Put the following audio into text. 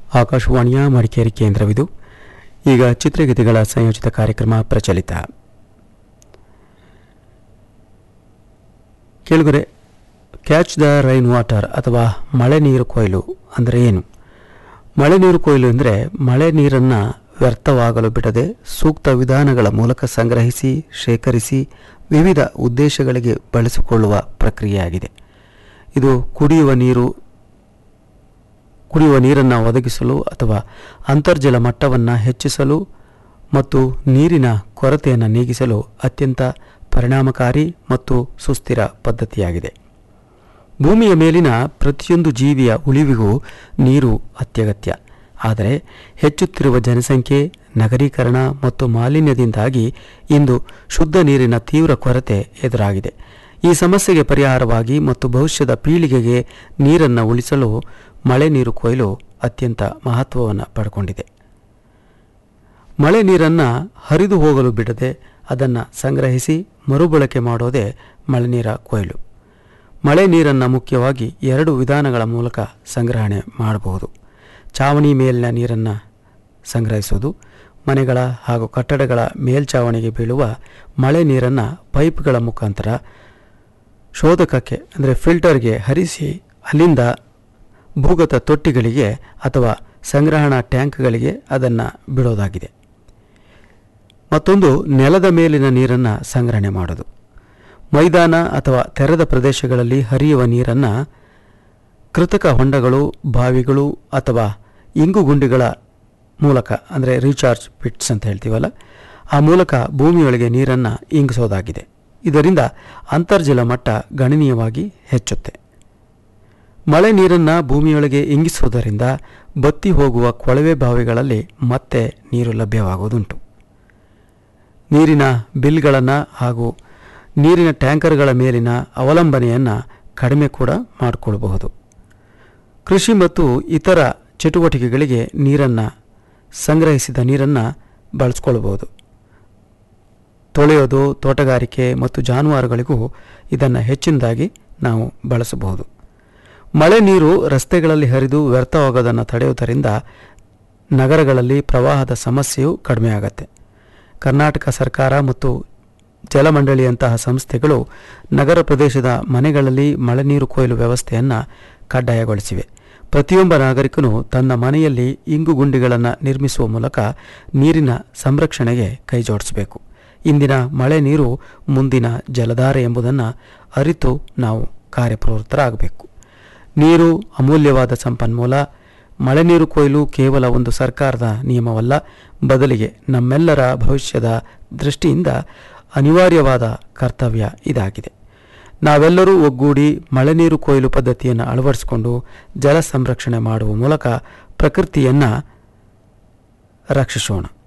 ಆಕಾಶವಾಣಿಯ ಮಡಿಕೇರಿ ಕೇಂದ್ರವಿದು ಈಗ ಚಿತ್ರಗೀತೆಗಳ ಸಂಯೋಜಿತ ಕಾರ್ಯಕ್ರಮ ಪ್ರಚಲಿತ ಕೇಳುಗರೆ ಕ್ಯಾಚ್ ದ ರೈನ್ ವಾಟರ್ ಅಥವಾ ಮಳೆ ನೀರು ಕೊಯ್ಲು ಅಂದರೆ ಏನು ಮಳೆ ನೀರು ಕೊಯ್ಲು ಅಂದರೆ ಮಳೆ ನೀರನ್ನು ವ್ಯರ್ಥವಾಗಲು ಬಿಡದೆ ಸೂಕ್ತ ವಿಧಾನಗಳ ಮೂಲಕ ಸಂಗ್ರಹಿಸಿ ಶೇಖರಿಸಿ ವಿವಿಧ ಉದ್ದೇಶಗಳಿಗೆ ಬಳಸಿಕೊಳ್ಳುವ ಪ್ರಕ್ರಿಯೆಯಾಗಿದೆ ಇದು ಕುಡಿಯುವ ನೀರು ಕುಡಿಯುವ ನೀರನ್ನು ಒದಗಿಸಲು ಅಥವಾ ಅಂತರ್ಜಲ ಮಟ್ಟವನ್ನು ಹೆಚ್ಚಿಸಲು ಮತ್ತು ನೀರಿನ ಕೊರತೆಯನ್ನು ನೀಗಿಸಲು ಅತ್ಯಂತ ಪರಿಣಾಮಕಾರಿ ಮತ್ತು ಸುಸ್ಥಿರ ಪದ್ಧತಿಯಾಗಿದೆ ಭೂಮಿಯ ಮೇಲಿನ ಪ್ರತಿಯೊಂದು ಜೀವಿಯ ಉಳಿವಿಗೂ ನೀರು ಅತ್ಯಗತ್ಯ ಆದರೆ ಹೆಚ್ಚುತ್ತಿರುವ ಜನಸಂಖ್ಯೆ ನಗರೀಕರಣ ಮತ್ತು ಮಾಲಿನ್ಯದಿಂದಾಗಿ ಇಂದು ಶುದ್ಧ ನೀರಿನ ತೀವ್ರ ಕೊರತೆ ಎದುರಾಗಿದೆ ಈ ಸಮಸ್ಯೆಗೆ ಪರಿಹಾರವಾಗಿ ಮತ್ತು ಭವಿಷ್ಯದ ಪೀಳಿಗೆಗೆ ನೀರನ್ನು ಉಳಿಸಲು ಮಳೆ ನೀರು ಕೊಯ್ಲು ಅತ್ಯಂತ ಮಹತ್ವವನ್ನು ಪಡ್ಕೊಂಡಿದೆ ಮಳೆ ನೀರನ್ನು ಹರಿದು ಹೋಗಲು ಬಿಡದೆ ಅದನ್ನು ಸಂಗ್ರಹಿಸಿ ಮರುಬಳಕೆ ಮಾಡೋದೇ ಮಳೆ ನೀರ ಕೊಯ್ಲು ಮಳೆ ನೀರನ್ನು ಮುಖ್ಯವಾಗಿ ಎರಡು ವಿಧಾನಗಳ ಮೂಲಕ ಸಂಗ್ರಹಣೆ ಮಾಡಬಹುದು ಚಾವಣಿ ಮೇಲಿನ ನೀರನ್ನು ಸಂಗ್ರಹಿಸುವುದು ಮನೆಗಳ ಹಾಗೂ ಕಟ್ಟಡಗಳ ಮೇಲ್ಛಾವಣಿಗೆ ಬೀಳುವ ಮಳೆ ನೀರನ್ನು ಪೈಪ್ಗಳ ಮುಖಾಂತರ ಶೋಧಕಕ್ಕೆ ಅಂದರೆ ಫಿಲ್ಟರ್ಗೆ ಹರಿಸಿ ಅಲ್ಲಿಂದ ಭೂಗತ ತೊಟ್ಟಿಗಳಿಗೆ ಅಥವಾ ಸಂಗ್ರಹಣಾ ಟ್ಯಾಂಕ್ಗಳಿಗೆ ಅದನ್ನು ಬಿಡೋದಾಗಿದೆ ಮತ್ತೊಂದು ನೆಲದ ಮೇಲಿನ ನೀರನ್ನು ಸಂಗ್ರಹಣೆ ಮಾಡೋದು ಮೈದಾನ ಅಥವಾ ತೆರೆದ ಪ್ರದೇಶಗಳಲ್ಲಿ ಹರಿಯುವ ನೀರನ್ನು ಕೃತಕ ಹೊಂಡಗಳು ಬಾವಿಗಳು ಅಥವಾ ಇಂಗುಗುಂಡಿಗಳ ಮೂಲಕ ಅಂದರೆ ರೀಚಾರ್ಜ್ ಪಿಟ್ಸ್ ಅಂತ ಹೇಳ್ತೀವಲ್ಲ ಆ ಮೂಲಕ ಭೂಮಿಯೊಳಗೆ ನೀರನ್ನು ಇಂಗಿಸೋದಾಗಿದೆ ಇದರಿಂದ ಅಂತರ್ಜಲ ಮಟ್ಟ ಗಣನೀಯವಾಗಿ ಹೆಚ್ಚುತ್ತೆ ಮಳೆ ನೀರನ್ನು ಭೂಮಿಯೊಳಗೆ ಇಂಗಿಸುವುದರಿಂದ ಬತ್ತಿ ಹೋಗುವ ಕೊಳವೆ ಬಾವಿಗಳಲ್ಲಿ ಮತ್ತೆ ನೀರು ಲಭ್ಯವಾಗುವುದುಂಟು ನೀರಿನ ಬಿಲ್ಗಳನ್ನು ಹಾಗೂ ನೀರಿನ ಟ್ಯಾಂಕರ್ಗಳ ಮೇಲಿನ ಅವಲಂಬನೆಯನ್ನು ಕಡಿಮೆ ಕೂಡ ಮಾಡಿಕೊಳ್ಳಬಹುದು ಕೃಷಿ ಮತ್ತು ಇತರ ಚಟುವಟಿಕೆಗಳಿಗೆ ನೀರನ್ನು ಸಂಗ್ರಹಿಸಿದ ನೀರನ್ನು ಬಳಸ್ಕೊಳ್ಬೋದು ತೊಳೆಯೋದು ತೋಟಗಾರಿಕೆ ಮತ್ತು ಜಾನುವಾರುಗಳಿಗೂ ಇದನ್ನು ಹೆಚ್ಚಿನದಾಗಿ ನಾವು ಬಳಸಬಹುದು ಮಳೆ ನೀರು ರಸ್ತೆಗಳಲ್ಲಿ ಹರಿದು ವ್ಯರ್ಥವಾಗೋದನ್ನು ತಡೆಯುವುದರಿಂದ ನಗರಗಳಲ್ಲಿ ಪ್ರವಾಹದ ಸಮಸ್ಯೆಯು ಕಡಿಮೆಯಾಗತ್ತೆ ಕರ್ನಾಟಕ ಸರ್ಕಾರ ಮತ್ತು ಜಲಮಂಡಳಿಯಂತಹ ಸಂಸ್ಥೆಗಳು ನಗರ ಪ್ರದೇಶದ ಮನೆಗಳಲ್ಲಿ ಮಳೆ ನೀರು ಕೊಯ್ಲು ವ್ಯವಸ್ಥೆಯನ್ನು ಕಡ್ಡಾಯಗೊಳಿಸಿವೆ ಪ್ರತಿಯೊಬ್ಬ ನಾಗರಿಕನು ತನ್ನ ಮನೆಯಲ್ಲಿ ಇಂಗುಗುಂಡಿಗಳನ್ನು ನಿರ್ಮಿಸುವ ಮೂಲಕ ನೀರಿನ ಸಂರಕ್ಷಣೆಗೆ ಕೈಜೋಡಿಸಬೇಕು ಇಂದಿನ ಮಳೆ ನೀರು ಮುಂದಿನ ಜಲಧಾರೆ ಎಂಬುದನ್ನು ಅರಿತು ನಾವು ಕಾರ್ಯಪ್ರವೃತ್ತರಾಗಬೇಕು ನೀರು ಅಮೂಲ್ಯವಾದ ಸಂಪನ್ಮೂಲ ಮಳೆ ನೀರು ಕೊಯ್ಲು ಕೇವಲ ಒಂದು ಸರ್ಕಾರದ ನಿಯಮವಲ್ಲ ಬದಲಿಗೆ ನಮ್ಮೆಲ್ಲರ ಭವಿಷ್ಯದ ದೃಷ್ಟಿಯಿಂದ ಅನಿವಾರ್ಯವಾದ ಕರ್ತವ್ಯ ಇದಾಗಿದೆ ನಾವೆಲ್ಲರೂ ಒಗ್ಗೂಡಿ ಮಳೆ ನೀರು ಕೊಯ್ಲು ಪದ್ಧತಿಯನ್ನು ಅಳವಡಿಸಿಕೊಂಡು ಜಲ ಸಂರಕ್ಷಣೆ ಮಾಡುವ ಮೂಲಕ ಪ್ರಕೃತಿಯನ್ನು ರಕ್ಷಿಸೋಣ